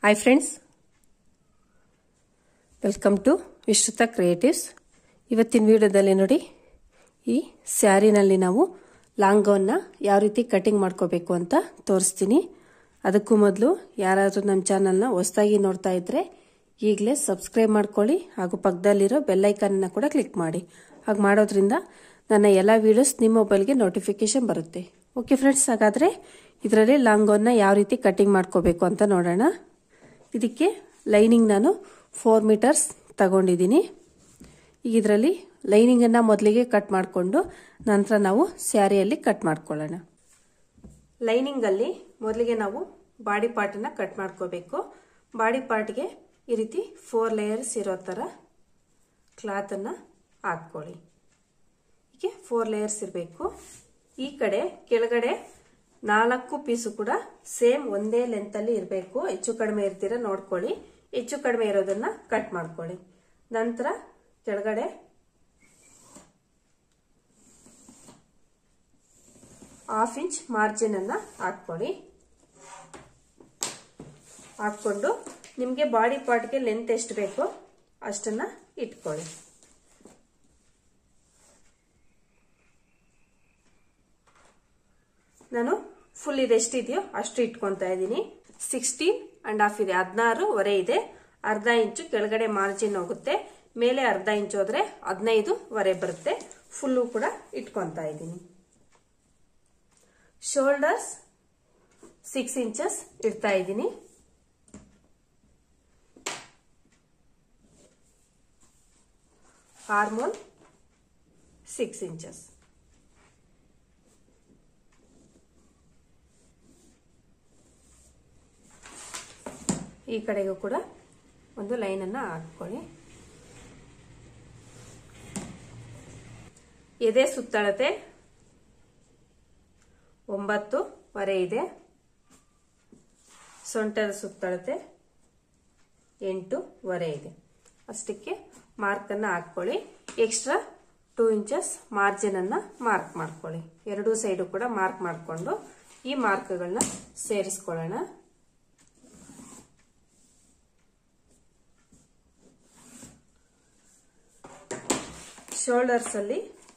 hi friends welcome to Vishruta creatives ಇವತ್ತಿನ ವಿಡಿಯೋದಲ್ಲಿ ನೋಡಿ ಈ ಸ್ಯಾರಿನಲ್ಲಿ ನಾವು ಲಾಂಗ್ ಗೌನ್ನ ಯಾವ ರೀತಿ ಕಟಿಂಗ್ ಮಾಡ್ಕೋಬೇಕು ಅಂತ ತೋರಿಸ್ತೀನಿ ಅದಕ್ಕೂ ಮೊದಲು ಯಾರಾದರೂ ನಮ್ಮ ಚಾನಲ್ನ ಹೊಸದಾಗಿ ನೋಡ್ತಾ ಇದ್ದರೆ ಈಗಲೇ ಸಬ್ಸ್ಕ್ರೈಬ್ ಮಾಡ್ಕೊಳ್ಳಿ ಹಾಗೂ ಪಕ್ಕದಲ್ಲಿರೋ ಬೆಲ್ಲೈಕನ್ನ ಕೂಡ ಕ್ಲಿಕ್ ಮಾಡಿ ಹಾಗೆ ಮಾಡೋದ್ರಿಂದ ನನ್ನ ಎಲ್ಲ ವೀಡಿಯೋಸ್ ನಿಮ್ಮ ಮೊಬೈಲ್ಗೆ ನೋಟಿಫಿಕೇಶನ್ ಬರುತ್ತೆ ಓಕೆ ಫ್ರೆಂಡ್ಸ್ ಹಾಗಾದರೆ ಇದರಲ್ಲಿ ಲಾಂಗ್ ಗೌನ್ನ ಯಾವ ರೀತಿ ಕಟಿಂಗ್ ಮಾಡ್ಕೋಬೇಕು ಅಂತ ನೋಡೋಣ ಇದಕ್ಕೆ ಲೈನಿಂಗ್ ನಾನು ಫೋರ್ ಮೀಟರ್ಸ್ ತಗೊಂಡಿದ್ದೀನಿ ಈಗ ಇದರಲ್ಲಿ ಲೈನಿಂಗನ್ನು ಮೊದಲಿಗೆ ಕಟ್ ಮಾಡಿಕೊಂಡು ನಂತರ ನಾವು ಸ್ಯಾರಿಯಲ್ಲಿ ಕಟ್ ಮಾಡ್ಕೊಳ್ಳೋಣ ಲೈನಿಂಗಲ್ಲಿ ಮೊದಲಿಗೆ ನಾವು ಬಾಡಿ ಪಾರ್ಟನ್ನು ಕಟ್ ಮಾಡ್ಕೋಬೇಕು ಬಾಡಿ ಪಾರ್ಟ್ಗೆ ಈ ರೀತಿ ಫೋರ್ ಲೇಯರ್ಸ್ ಇರೋ ಥರ ಕ್ಲಾತನ್ನು ಹಾಕ್ಕೊಳ್ಳಿ ಹೀಗೆ ಫೋರ್ ಲೇಯರ್ಸ್ ಇರಬೇಕು ಈ ಕಡೆ ಕೆಳಗಡೆ ನಾಲ್ಕು ಪೀಸು ಕೂಡ ಸೇಮ್ ಒಂದೇ ಲೆಂತಲ್ಲಿ ಇರಬೇಕು ಹೆಚ್ಚು ಕಡಿಮೆ ಇರ್ತೀರ ನೋಡ್ಕೊಳ್ಳಿ ಹೆಚ್ಚು ಕಡಿಮೆ ಇರೋದನ್ನ ಕಟ್ ಮಾಡ್ಕೊಳ್ಳಿ ನಂತರ ಕೆಳಗಡೆ ಹಾಫ್ ಇಂಚ್ ಮಾರ್ಜಿನ್ ಅನ್ನ ಹಾಕ್ಕೊಳ್ಳಿ ಹಾಕ್ಕೊಂಡು ನಿಮಗೆ ಬಾಡಿ ಪಾರ್ಟ್ಗೆ ಲೆಂತ್ ಎಷ್ಟು ಬೇಕೋ ಅಷ್ಟನ್ನ ಇಟ್ಕೊಳ್ಳಿ ನಾನು ಫುಲ್ ಇದೆಷ್ಟಿದೆಯೋ ಅಷ್ಟು ಇಟ್ಕೊತಾ ಇದ್ದೀನಿ ಸಿಕ್ಸ್ಟೀನ್ ಅಂಡ್ ಹಾಫ್ ಇದೆ ಹದಿನಾರುವರೆ ಇದೆ ಅರ್ಧ ಇಂಚು ಕೆಳಗಡೆ ಮಾರ್ಜಿನ್ ಹೋಗುತ್ತೆ ಮೇಲೆ ಅರ್ಧ ಇಂಚು ಹೋದ್ರೆ ಹದಿನೈದುವರೆ ಬರುತ್ತೆ ಫುಲ್ಲು ಕೂಡ ಇಟ್ಕೊತಾ ಇದ್ದೀನಿ ಶೋಲ್ಡರ್ಸ್ ಸಿಕ್ಸ್ ಇಂಚಸ್ ಇಡ್ತಾ ಇದ್ದೀನಿ ಹಾರ್ಮೋನ್ ಸಿಕ್ಸ್ ಇಂಚಸ್ ಈ ಕಡೆಗೂ ಕೂಡ ಒಂದು ಲೈನನ್ನು ಹಾಕ್ಕೊಳ್ಳಿ ಎದೆ ಸುತ್ತಳತೆ ಒಂಬತ್ತುವರೆ ಇದೆ ಸೊಂಟದ ಸುತ್ತಳತೆ ಎಂಟೂವರೆ ಇದೆ ಅಷ್ಟಕ್ಕೆ ಮಾರ್ಕನ್ನು ಹಾಕ್ಕೊಳ್ಳಿ ಎಕ್ಸ್ಟ್ರಾ ಟೂ ಇಂಚಸ್ ಮಾರ್ಜಿನ್ ಅನ್ನ ಮಾರ್ಕ್ ಮಾಡ್ಕೊಳ್ಳಿ ಎರಡೂ ಸೈಡು ಕೂಡ ಮಾರ್ಕ್ ಮಾಡಿಕೊಂಡು ಈ ಮಾರ್ಕ್ಗಳನ್ನ ಸೇರಿಸ್ಕೊಳ್ಳೋಣ ಶೋಲ್ಡರ್ಸ್ ಅಲ್ಲಿ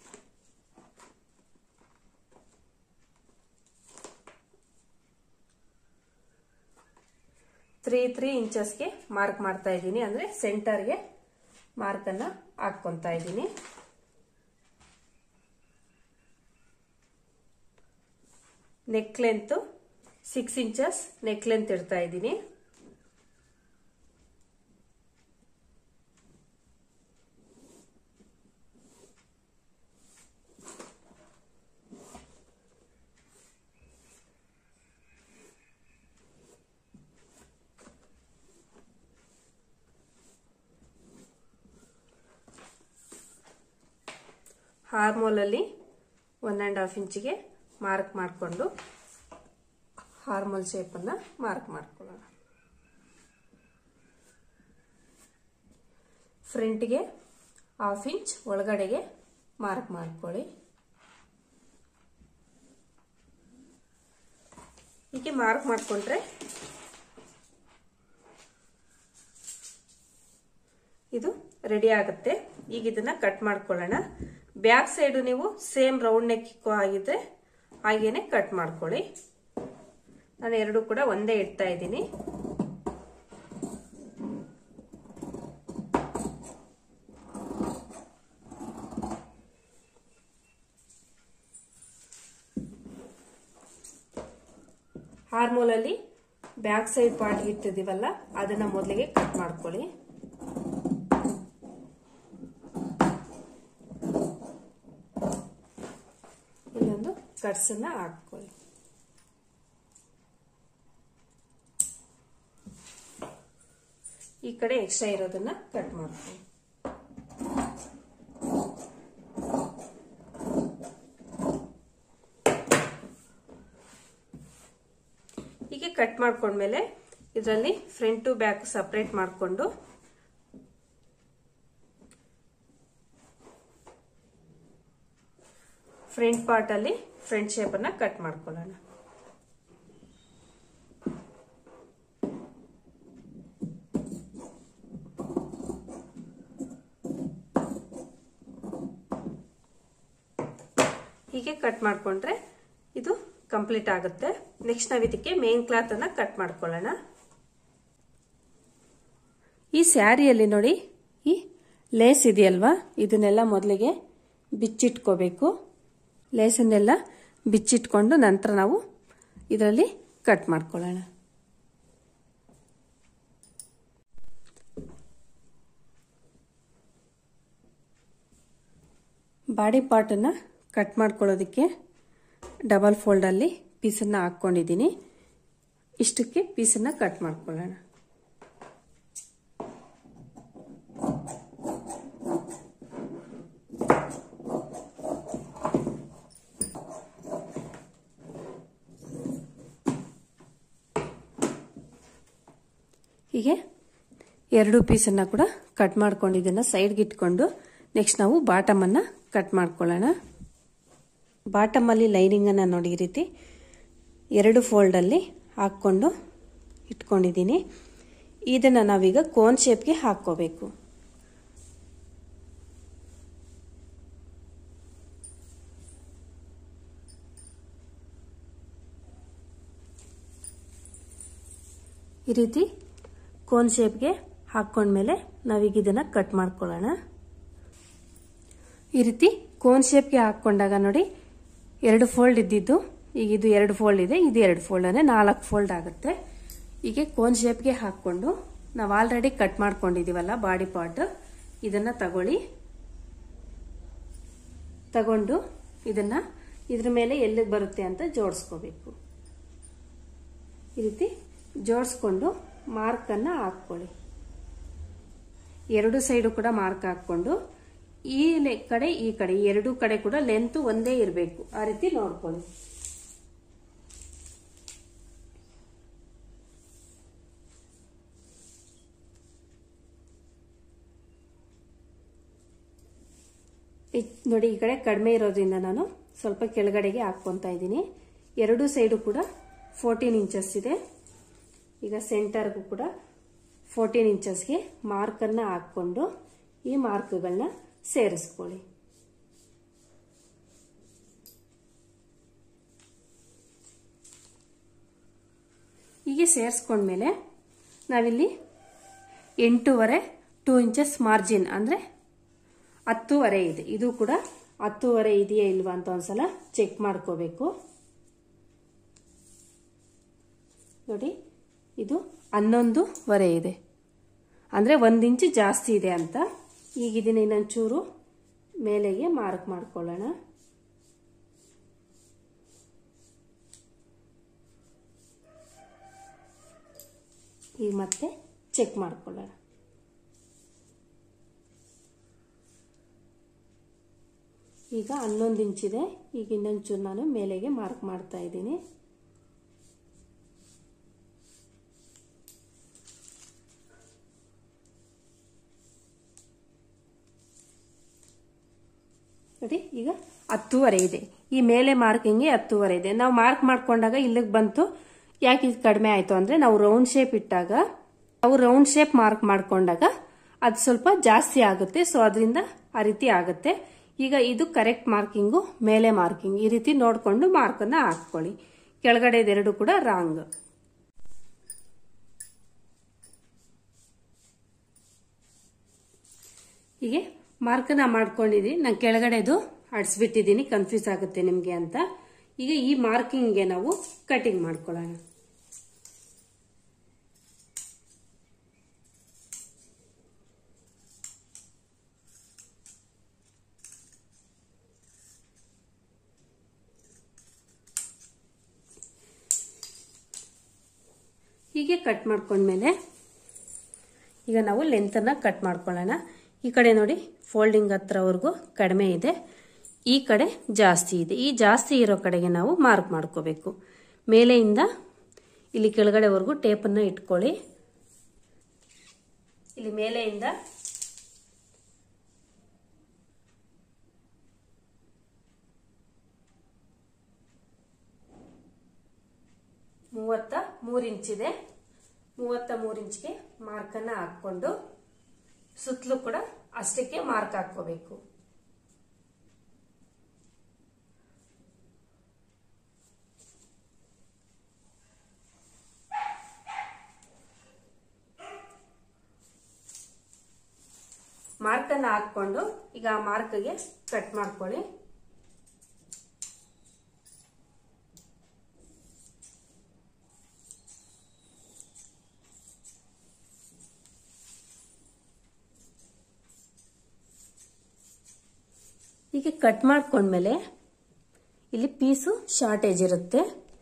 ತ್ರೀ ತ್ರೀ ಇಂಚಸ್ಗೆ ಮಾರ್ಕ್ ಮಾಡ್ತಾ ಇದ್ದೀನಿ ಅಂದ್ರೆ ಸೆಂಟರ್ಗೆ ಮಾರ್ಕ್ ಅನ್ನ ಹಾಕೊಂತ ಇದ್ದೀನಿ neck length six inches neck length ಇಡ್ತಾ ಇದ್ದೀನಿ ಹಾರ್ಮೋಲಲ್ಲಿ ಒನ್ ಆ್ಯಂಡ್ ಹಾಫ್ ಇಂಚಿಗೆ ಮಾರ್ಕ್ ಮಾಡಿಕೊಂಡು ಹಾರ್ಮೋಲ್ ಶೇಪನ್ನು ಮಾರ್ಕ್ ಮಾಡ್ಕೊಳ್ಳೋಣ ಫ್ರಂಟ್ಗೆ ಹಾಫ್ ಇಂಚ್ ಒಳಗಡೆಗೆ ಮಾರ್ಕ್ ಮಾಡ್ಕೊಳ್ಳಿ ಹೀಗೆ ಮಾರ್ಕ್ ಮಾಡಿಕೊಂಡ್ರೆ ಇದು ರೆಡಿ ಆಗುತ್ತೆ ಈಗ ಇದನ್ನ ಕಟ್ ಮಾಡ್ಕೊಳ್ಳೋಣ ಬ್ಯಾಕ್ ಸೈಡು ನೀವು ಸೇಮ್ ರೌಂಡ್ ನೆಕ್ ಆಗಿದ್ರೆ ಹಾಗೇನೆ ಕಟ್ ಮಾಡ್ಕೊಳ್ಳಿ ನಾನು ಎರಡು ಕೂಡ ಒಂದೇ ಇಡ್ತಾ ಇದ್ದೀನಿ ಹಾರ್ಮೋಲಲ್ಲಿ ಬ್ಯಾಕ್ ಸೈಡ್ ಪಾರ್ಟ್ ಇಟ್ಟಿದ್ದೀವಲ್ಲ ಅದನ್ನ ಮೊದಲಿಗೆ ಕಟ್ ಮಾಡ್ಕೊಳ್ಳಿ ಇಲ್ಲೊಂದು ಕಟ್ಸನ್ನ ಹಾಕ್ಕೊಳ್ಳಿ ಈ ಕಡೆ ಎಕ್ಸ್ಟ್ರಾ ಇರೋದನ್ನ ಕಟ್ ಮಾಡ್ಕೊಳ್ಳಿ ಹೀಗೆ ಕಟ್ ಮಾಡ್ಕೊಂಡ್ಮೇಲೆ ಇದರಲ್ಲಿ ಫ್ರಂಟ್ ಟು ಬ್ಯಾಕ್ ಸಪ್ರೇಟ್ ಮಾಡಿಕೊಂಡು ಫ್ರಂಟ್ ಪಾರ್ಟ್ ಅಲ್ಲಿ ಫ್ರಂಟ್ ಶೇಪ್ ಅನ್ನ ಕಟ್ ಮಾಡ್ಕೊಳ್ಳೋಣ ಹೀಗೆ ಕಟ್ ಮಾಡಿಕೊಂಡ್ರೆ ಇದು ಕಂಪ್ಲೀಟ್ ಆಗುತ್ತೆ ನೆಕ್ಸ್ಟ್ ನಾವು ಇದಕ್ಕೆ ಮೇನ್ ಕ್ಲಾತ್ ಅನ್ನ ಕಟ್ ಮಾಡ್ಕೊಳ್ಳೋಣ ಈ ಸ್ಯಾರಿಯಲ್ಲಿ ನೋಡಿ ಈ ಲೇಸ್ ಇದೆಯಲ್ವಾ ಇದನ್ನೆಲ್ಲ ಮೊದಲಿಗೆ ಬಿಚ್ಚಿಟ್ಕೋಬೇಕು ಲೇಸನ್ನೆಲ್ಲ ಬಿಚ್ಚಿಟ್ಕೊಂಡು ನಂತರ ನಾವು ಇದರಲ್ಲಿ ಕಟ್ ಮಾಡ್ಕೊಳ್ಳೋಣ ಬಾಡಿ ಪಾರ್ಟನ್ನು ಕಟ್ ಮಾಡ್ಕೊಳ್ಳೋದಕ್ಕೆ ಡಬಲ್ ಫೋಲ್ಡಲ್ಲಿ ಪೀಸನ್ನು ಹಾಕ್ಕೊಂಡಿದ್ದೀನಿ ಇಷ್ಟಕ್ಕೆ ಪೀಸನ್ನು ಕಟ್ ಮಾಡ್ಕೊಳ್ಳೋಣ ಹೀಗೆ ಎರಡು ಪೀಸನ್ನು ಕೂಡ ಕಟ್ ಮಾಡ್ಕೊಂಡು ಇದನ್ನು ಸೈಡ್ಗೆ ಇಟ್ಕೊಂಡು ನೆಕ್ಸ್ಟ್ ನಾವು ಬಾಟಮನ್ನು ಕಟ್ ಮಾಡ್ಕೊಳ್ಳೋಣ ಬಾಟಮಲ್ಲಿ ಲೈನಿಂಗನ್ನು ನೋಡಿ ಈ ರೀತಿ ಎರಡು ಫೋಲ್ಡಲ್ಲಿ ಹಾಕ್ಕೊಂಡು ಇಟ್ಕೊಂಡಿದ್ದೀನಿ ಇದನ್ನು ನಾವೀಗ ಕೋನ್ ಶೇಪ್ಗೆ ಹಾಕ್ಕೋಬೇಕು ಈ ರೀತಿ ಕೋನ್ ಶೇಪ್ಗೆ ಹಾಕ್ಕೊಂಡ್ಮೇಲೆ ನಾವೀಗ ಇದನ್ನು ಕಟ್ ಮಾಡ್ಕೊಳ್ಳೋಣ ಈ ರೀತಿ ಕೋನ್ ಶೇಪ್ಗೆ ಹಾಕ್ಕೊಂಡಾಗ ನೋಡಿ ಎರಡು ಫೋಲ್ಡ್ ಇದ್ದಿದ್ದು ಈಗ ಇದು ಎರಡು ಫೋಲ್ಡ್ ಇದೆ ಇದು ಎರಡು ಫೋಲ್ಡ್ ಅಂದರೆ ನಾಲ್ಕು ಫೋಲ್ಡ್ ಆಗುತ್ತೆ ಹೀಗೆ ಕೋನ್ ಶೇಪ್ಗೆ ಹಾಕ್ಕೊಂಡು ನಾವು ಆಲ್ರೆಡಿ ಕಟ್ ಮಾಡ್ಕೊಂಡಿದ್ದೀವಲ್ಲ ಬಾಡಿ ಪಾರ್ಟ್ ಇದನ್ನು ತಗೊಳ್ಳಿ ತಗೊಂಡು ಇದನ್ನು ಇದ್ರ ಮೇಲೆ ಎಲ್ಲಿಗೆ ಬರುತ್ತೆ ಅಂತ ಜೋಡಿಸ್ಕೋಬೇಕು ಈ ರೀತಿ ಜೋಡಿಸ್ಕೊಂಡು ಮಾರ್ಕನ್ನು ಹಾಕ್ಕೊಳ್ಳಿ ಎರಡು ಸೈಡು ಕೂಡ ಮಾರ್ಕ್ ಹಾಕ್ಕೊಂಡು ಈ ಕಡೆ ಈ ಕಡೆ ಎರಡು ಕಡೆ ಕೂಡ ಲೆಂತ್ ಒಂದೇ ಇರಬೇಕು ಆ ರೀತಿ ನೋಡ್ಕೊಳ್ಳಿ ನೋಡಿ ಈ ಕಡೆ ಕಡಿಮೆ ಇರೋದ್ರಿಂದ ನಾನು ಸ್ವಲ್ಪ ಕೆಳಗಡೆಗೆ ಹಾಕ್ಕೊತಾ ಇದ್ದೀನಿ ಎರಡು ಸೈಡು ಕೂಡ ಫೋರ್ಟೀನ್ ಇಂಚಸ್ ಇದೆ ಈಗ ಸೆಂಟರ್ಗೂ ಕೂಡ ಫೋರ್ಟೀನ್ ಇಂಚಸ್ಗೆ ಮಾರ್ಕನ್ನು ಹಾಕ್ಕೊಂಡು ಈ ಮಾರ್ಕ್ಗಳನ್ನ ಸೇರಿಸ್ಕೊಳ್ಳಿ ಹೀಗೆ ಸೇರಿಸ್ಕೊಂಡ್ಮೇಲೆ ನಾವಿಲ್ಲಿ ಎಂಟೂವರೆ ಟೂ ಇಂಚಸ್ ಮಾರ್ಜಿನ್ ಅಂದರೆ ಹತ್ತೂವರೆ ಇದೆ ಇದು ಕೂಡ ಹತ್ತೂವರೆ ಇದೆಯಾ ಇಲ್ವಾ ಅಂತ ಒಂದ್ಸಲ ಚೆಕ್ ಮಾಡ್ಕೋಬೇಕು ನೋಡಿ ಇದು ಹನ್ನೊಂದುವರೆ ಇದೆ ಅಂದರೆ ಒಂದು ಇಂಚು ಜಾಸ್ತಿ ಇದೆ ಅಂತ ಈಗ ಇದನ್ನ ಇನ್ನೊಂಚೂರು ಮೇಲೆಗೆ ಮಾರ್ಕ್ ಮಾಡ್ಕೊಳ್ಳೋಣ ಈಗ ಮತ್ತೆ ಚೆಕ್ ಮಾಡ್ಕೊಳ್ಳೋಣ ಈಗ ಹನ್ನೊಂದು ಇಂಚಿದೆ ಈಗ ಇನ್ನೊಂಚೂರು ನಾನು ಮೇಲೆಗೆ ಮಾರ್ಕ್ ಮಾಡ್ತಾ ಇದ್ದೀನಿ ನೋಡಿ ಈಗ ಹತ್ತೂವರೆ ಇದೆ ಈ ಮೇಲೆ ಮಾರ್ಕಿಂಗ್ಗೆ ಹತ್ತೂವರೆ ಇದೆ ನಾವು ಮಾರ್ಕ್ ಮಾಡ್ಕೊಂಡಾಗ ಇಲ್ಲಿಗೆ ಬಂತು ಯಾಕೆ ಇದು ಕಡಿಮೆ ಆಯಿತು ಅಂದರೆ ನಾವು ರೌಂಡ್ ಶೇಪ್ ಇಟ್ಟಾಗ ನಾವು ರೌಂಡ್ ಶೇಪ್ ಮಾರ್ಕ್ ಮಾಡ್ಕೊಂಡಾಗ ಅದು ಸ್ವಲ್ಪ ಜಾಸ್ತಿ ಆಗುತ್ತೆ ಸೊ ಅದರಿಂದ ಆ ರೀತಿ ಆಗುತ್ತೆ ಈಗ ಇದು ಕರೆಕ್ಟ್ ಮಾರ್ಕಿಂಗು ಮೇಲೆ ಮಾರ್ಕಿಂಗ್ ಈ ರೀತಿ ನೋಡಿಕೊಂಡು ಮಾರ್ಕನ್ನು ಹಾಕ್ಕೊಳ್ಳಿ ಕೆಳಗಡೆದೆರಡು ಕೂಡ ರಾಂಗ್ ಹೀಗೆ ಮಾರ್ಕನ್ನ ಮಾಡ್ಕೊಂಡಿದ್ದೀನಿ ನಾನು ಕೆಳಗಡೆದು ಅಡ್ಸ್ಬಿಟ್ಟಿದ್ದೀನಿ ಕನ್ಫ್ಯೂಸ್ ಆಗುತ್ತೆ ನಿಮಗೆ ಅಂತ ಈಗ ಈ ಮಾರ್ಕಿಂಗ್ಗೆ ನಾವು ಕಟಿಂಗ್ ಮಾಡ್ಕೊಳ್ಳೋಣ ಹೀಗೆ ಕಟ್ ಮಾಡ್ಕೊಂಡ್ಮೇಲೆ ಈಗ ನಾವು ಲೆಂತನ್ನು ಕಟ್ ಮಾಡ್ಕೊಳ್ಳೋಣ ಈ ಕಡೆ ನೋಡಿ ಫೋಲ್ಡಿಂಗ್ ಹತ್ರವರೆಗೂ ಕಡಿಮೆ ಇದೆ ಈ ಕಡೆ ಜಾಸ್ತಿ ಇದೆ ಈ ಜಾಸ್ತಿ ಇರೋ ಕಡೆಗೆ ನಾವು ಮಾರ್ಕ್ ಮಾಡ್ಕೋಬೇಕು ಮೇಲೆಯಿಂದ ಇಲ್ಲಿ ಕೆಳಗಡೆವರೆಗೂ ಟೇಪನ್ನು ಇಟ್ಕೊಳ್ಳಿ ಇಲ್ಲಿ ಮೇಲೆಯಿಂದ ಮೂವತ್ತ ಮೂರು ಇಂಚಿದೆ ಮೂವತ್ತ ಮೂರು ಇಂಚ್ಗೆ ಮಾರ್ಕನ್ನು ಹಾಕ್ಕೊಂಡು ಸುತ್ತಲೂ ಕೂಡ ಅಷ್ಟಕ್ಕೆ ಮಾರ್ಕ್ ಹಾಕ್ಕೋಬೇಕು ಮಾರ್ಕನ್ನು ಹಾಕ್ಕೊಂಡು ಈಗ ಆ ಮಾರ್ಕ್ಗೆ ಕಟ್ ಮಾಡ್ಕೊಳ್ಳಿ ಹೀಗೆ ಕಟ್ ಮಾಡ್ಕೊಂಡ್ಮೇಲೆ ಇಲ್ಲಿ ಪೀಸು ಶಾರ್ಟೇಜ್ ಇರುತ್ತೆ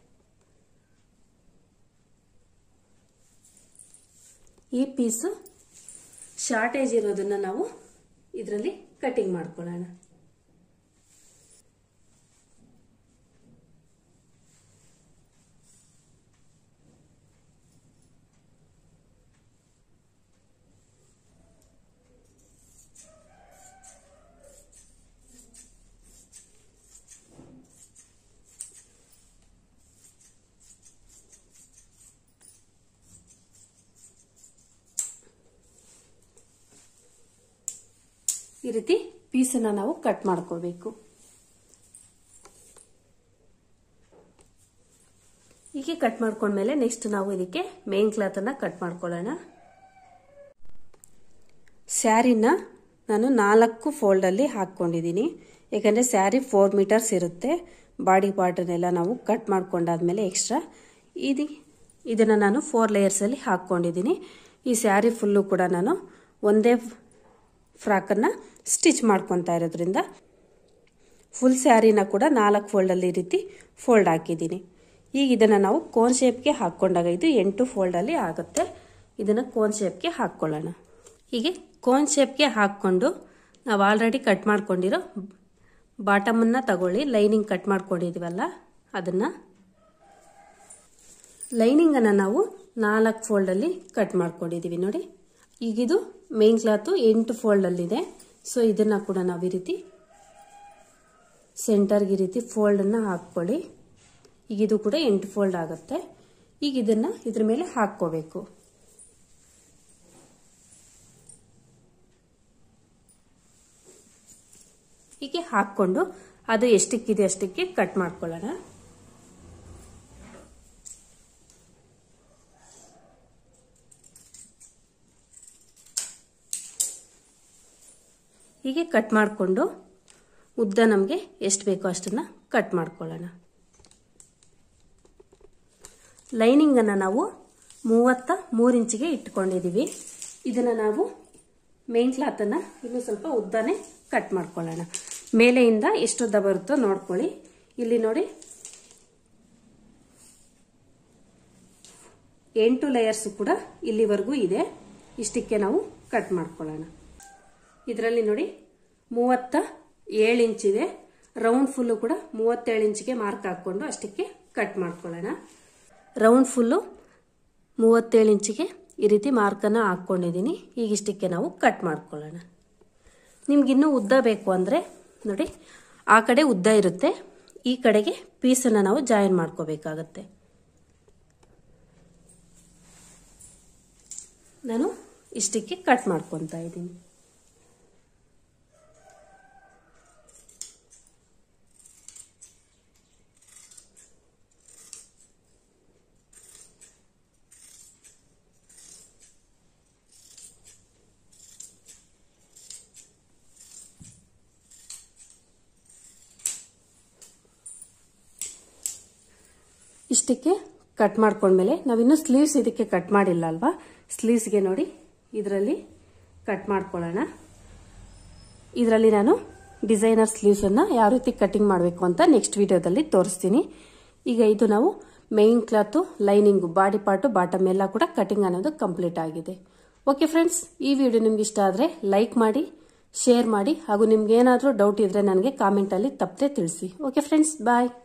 ಈ ಪೀಸು ಶಾರ್ಟೇಜ್ ಇರೋದನ್ನ ನಾವು ಇದರಲ್ಲಿ ಕಟಿಂಗ್ ಮಾಡ್ಕೊಳ್ಳೋಣ ಈ ರೀತಿ ಪೀಸನ್ನ ನಾವು ಕಟ್ ಮಾಡ್ಕೋಬೇಕು ಹೀಗೆ ಕಟ್ ಮಾಡ್ಕೊಂಡ್ಮೇಲೆ ನೆಕ್ಸ್ಟ್ ನಾವು ಇದಕ್ಕೆ ಮೇನ್ ಕ್ಲಾತ್ ಅನ್ನ ಕಟ್ ಮಾಡ್ಕೊಳ್ಳೋಣ ಸ್ಯಾರಿನ ನಾನು ನಾಲ್ಕು ಫೋಲ್ಡಲ್ಲಿ ಹಾಕ್ಕೊಂಡಿದ್ದೀನಿ ಯಾಕಂದರೆ ಸ್ಯಾರಿ ಫೋರ್ ಮೀಟರ್ಸ್ ಇರುತ್ತೆ ಬಾಡಿ ಪಾರ್ಟನ್ನೆಲ್ಲ ನಾವು ಕಟ್ ಮಾಡ್ಕೊಂಡಾದ್ಮೇಲೆ ಎಕ್ಸ್ಟ್ರಾ ಇದು ಇದನ್ನು ನಾನು ಫೋರ್ ಲೇಯರ್ಸಲ್ಲಿ ಹಾಕ್ಕೊಂಡಿದ್ದೀನಿ ಈ ಸ್ಯಾರಿ ಫುಲ್ಲು ಕೂಡ ನಾನು ಒಂದೇ ಫ್ರಾಕನ್ನು ಸ್ಟಿಚ್ ಮಾಡ್ಕೊತಾ ಇರೋದ್ರಿಂದ ಫುಲ್ ಸ್ಯಾರಿನ ಕೂಡ ನಾಲ್ಕು ಫೋಲ್ಡಲ್ಲಿ ಈ ರೀತಿ ಫೋಲ್ಡ್ ಹಾಕಿದ್ದೀನಿ ಈಗ ಇದನ್ನು ನಾವು ಕೋನ್ ಶೇಪ್ಗೆ ಹಾಕ್ಕೊಂಡಾಗ ಇದು ಎಂಟು ಫೋಲ್ಡಲ್ಲಿ ಆಗುತ್ತೆ ಇದನ್ನು ಕೋನ್ ಶೇಪ್ಗೆ ಹಾಕ್ಕೊಳ್ಳೋಣ ಹೀಗೆ ಕೋನ್ ಶೇಪ್ಗೆ ಹಾಕ್ಕೊಂಡು ನಾವು ಆಲ್ರೆಡಿ ಕಟ್ ಮಾಡ್ಕೊಂಡಿರೋ ಬಾಟಮನ್ನು ತಗೊಳ್ಳಿ ಲೈನಿಂಗ್ ಕಟ್ ಮಾಡ್ಕೊಂಡಿದ್ದೀವಲ್ಲ ಅದನ್ನು ಲೈನಿಂಗನ್ನು ನಾವು ನಾಲ್ಕು ಫೋಲ್ಡಲ್ಲಿ ಕಟ್ ಮಾಡ್ಕೊಂಡಿದ್ದೀವಿ ನೋಡಿ ಈಗಿದು ಮೇನ್ ಕ್ಲಾತು ಎಂಟು ಫೋಲ್ಡಲ್ಲಿದೆ ಸೊ ಇದನ್ನು ಕೂಡ ನಾವು ಈ ರೀತಿ ಸೆಂಟರ್ಗೆ ಈ ರೀತಿ ಫೋಲ್ಡನ್ನು ಹಾಕ್ಕೊಳ್ಳಿ ಈಗ ಇದು ಕೂಡ ಎಂಟು ಫೋಲ್ಡ್ ಆಗುತ್ತೆ ಈಗ ಇದನ್ನು ಇದ್ರ ಮೇಲೆ ಹಾಕ್ಕೋಬೇಕು ಹೀಗೆ ಹಾಕ್ಕೊಂಡು ಅದು ಎಷ್ಟಕ್ಕಿದೆ ಅಷ್ಟಕ್ಕೆ ಕಟ್ ಮಾಡ್ಕೊಳ್ಳೋಣ ಹೀಗೆ ಕಟ್ ಮಾಡಿಕೊಂಡು ಉದ್ದ ನಮಗೆ ಎಷ್ಟು ಬೇಕೋ ಅಷ್ಟನ್ನು ಕಟ್ ಮಾಡ್ಕೊಳ್ಳೋಣ ಲೈನಿಂಗನ್ನು ನಾವು ಮೂವತ್ತ ಮೂರು ಇಂಚಿಗೆ ಇಟ್ಕೊಂಡಿದ್ದೀವಿ ಇದನ್ನು ನಾವು ಮೇನ್ ಕ್ಲಾತನ್ನು ಇನ್ನೂ ಸ್ವಲ್ಪ ಉದ್ದನೇ ಕಟ್ ಮಾಡ್ಕೊಳ್ಳೋಣ ಮೇಲೆಯಿಂದ ಎಷ್ಟು ಉದ್ದ ಬರುತ್ತೋ ನೋಡ್ಕೊಳ್ಳಿ ಇಲ್ಲಿ ನೋಡಿ ಎಂಟು ಲೇಯರ್ಸ್ ಕೂಡ ಇಲ್ಲಿವರೆಗೂ ಇದೆ ಇಷ್ಟಕ್ಕೆ ನಾವು ಕಟ್ ಮಾಡ್ಕೊಳ್ಳೋಣ ಇದರಲ್ಲಿ ನೋಡಿ ಮೂವತ್ತ ಏಳು ಇಂಚಿದೆ ರೌಂಡ್ ಫುಲ್ಲು ಕೂಡ ಮೂವತ್ತೇಳು ಇಂಚಿಗೆ ಮಾರ್ಕ್ ಹಾಕ್ಕೊಂಡು ಅಷ್ಟಕ್ಕೆ ಕಟ್ ಮಾಡ್ಕೊಳ್ಳೋಣ ರೌಂಡ್ ಫುಲ್ಲು ಮೂವತ್ತೇಳು ಇಂಚಿಗೆ ಈ ರೀತಿ ಮಾರ್ಕನ್ನು ಹಾಕ್ಕೊಂಡಿದ್ದೀನಿ ಈಗ ಇಷ್ಟಕ್ಕೆ ನಾವು ಕಟ್ ಮಾಡ್ಕೊಳ್ಳೋಣ ನಿಮ್ಗಿನ್ನೂ ಉದ್ದ ಬೇಕು ಅಂದರೆ ನೋಡಿ ಆ ಕಡೆ ಉದ್ದ ಇರುತ್ತೆ ಈ ಕಡೆಗೆ ಪೀಸನ್ನು ನಾವು ಜಾಯಿನ್ ಮಾಡ್ಕೋಬೇಕಾಗತ್ತೆ ನಾನು ಇಷ್ಟಕ್ಕೆ ಕಟ್ ಮಾಡ್ಕೊತಾ ಇದ್ದೀನಿ ಇಷ್ಟಕ್ಕೆ ಕಟ್ ಮಾಡ್ಕೊಂಡ್ಮೇಲೆ ನಾವಿನ್ನೂ ಸ್ಲೀವ್ಸ್ ಇದಕ್ಕೆ ಕಟ್ ಮಾಡಿಲ್ಲ ಅಲ್ವಾ ಸ್ಲೀವ್ಸ್ಗೆ ನೋಡಿ ಇದರಲ್ಲಿ ಕಟ್ ಮಾಡ್ಕೊಳ್ಳೋಣ ಇದರಲ್ಲಿ ನಾನು ಡಿಸೈನರ್ ಸ್ಲೀವ್ಸನ್ನು ಯಾವ ರೀತಿ ಕಟಿಂಗ್ ಮಾಡಬೇಕು ಅಂತ ನೆಕ್ಸ್ಟ್ ವಿಡಿಯೋದಲ್ಲಿ ತೋರಿಸ್ತೀನಿ ಈಗ ಇದು ನಾವು main cloth lining body part bottom ಎಲ್ಲ ಕೂಡ ಕಟಿಂಗ್ ಅನ್ನೋದು ಕಂಪ್ಲೀಟ್ ಆಗಿದೆ ಓಕೆ ಫ್ರೆಂಡ್ಸ್ ಈ ವಿಡಿಯೋ ನಿಮ್ಗೆ ಇಷ್ಟ ಆದರೆ ಲೈಕ್ ಮಾಡಿ ಶೇರ್ ಮಾಡಿ ಹಾಗೂ ನಿಮ್ಗೆ ಏನಾದರೂ ಡೌಟ್ ಇದ್ರೆ ನನಗೆ ಕಾಮೆಂಟಲ್ಲಿ ತಪ್ಪದೆ ತಿಳಿಸಿ ಓಕೆ ಫ್ರೆಂಡ್ಸ್ ಬಾಯ್